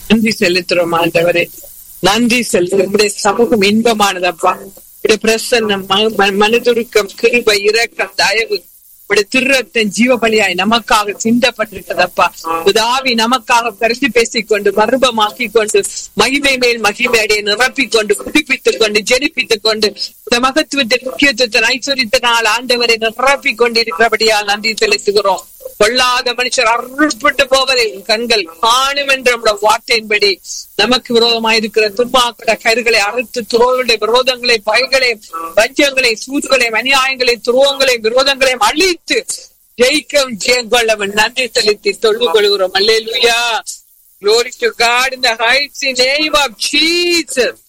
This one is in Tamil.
நன்றி செலுத்துறோம் ஆண்டவரே நன்றி செலுத்துறோம் உடைய சமூகம் இன்பமானதப்பா உடைய பிரசன்னம் ம- ம- மனதுருக்கம் கிருபை இரக்கம் தயவு உடைய திருரத்தன் ஜீவ பலியாய் நமக்காக சிந்தப்பட்டிருக்கிறதப்பா உதாவி நமக்காக கருத்து பேசிக்கொண்டு மர்மமாக்கிக் கொண்டு மகிமை மேல் மகிமை அடைய நிரப்பிக் கொண்டு புதுப்பித்துக் கொண்டு ஜெனிப்பித்துக் கொண்டு இந்த மகத்துவத்தின் முக்கியத்துவத்தின் ஐஸ்வர்யத்தினால் ஆண்டவரை நிரப்பிக் கொண்டிருக்கிறபடியால் நன்றி செலுத்துகிறோம் கொள்ளாத மனுஷர் அருள்பட்டு போவதை உன் கண்கள் காணும் என்ற நம்முடைய வார்த்தையின்படி நமக்கு விரோதமாயிருக்கிற துர்மாக்கிற கருகளை அறுத்து துரோகங்களை விரோதங்களை பயங்களை வஞ்சங்களை சூதுகளை அநியாயங்களை துரோகங்களை விரோதங்களை அழித்து ஜெயிக்கும் ஜெயங்கொள்ளவன் நன்றி செலுத்தி தொழுது கொள்கிறோம் அல்லேலூயா Glory to God in the heights in name of Jesus.